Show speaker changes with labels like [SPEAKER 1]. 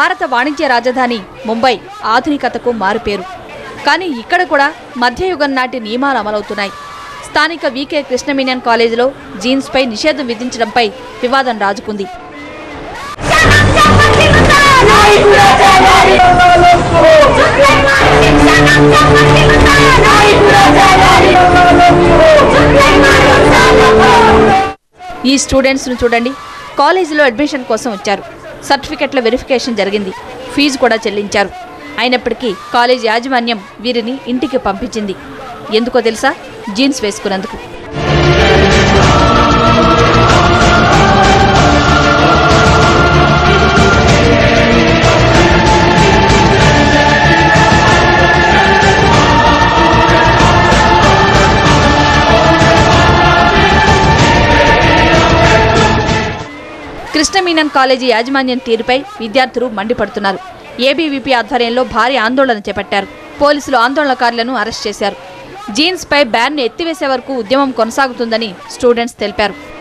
[SPEAKER 1] భారత వాణిజ్య రాజధాని ముంబై ఆధునికతకు మారుపేరు కానీ ఇక్కడ కూడా మధ్యయుగం నాటి నియమాలు అమలవుతున్నాయి స్థానిక వికే కృష్ణమీనన్ కాలేజీలో జీన్స్పై నిషేధం విధించడంపై వివాదం రాజుకుంది ఈ స్టూడెంట్స్ను చూడండి కాలేజీలో అడ్మిషన్ కోసం వచ్చారు సర్టిఫికెట్ల వెరిఫికేషన్ జరిగింది ఫీజు కూడా చెల్లించారు అయినప్పటికీ కాలేజ్ యాజమాన్యం వీరిని ఇంటికి పంపించింది ఎందుకో తెలుసా జీన్స్ వేసుకున్నందుకు కృష్ణమీనన్ కాలేజీ యాజమాన్యం తీరుపై విద్యార్థులు మండిపడుతున్నారు ఏబీవీపీ ఆధ్వర్యంలో భారీ ఆందోళన చేపట్టారు పోలీసులు ఆందోళనకారులను అరెస్ట్ చేశారు జీన్స్ పై బ్యాన్ ఎత్తివేసే వరకు ఉద్యమం కొనసాగుతుందని స్టూడెంట్స్ తెలిపారు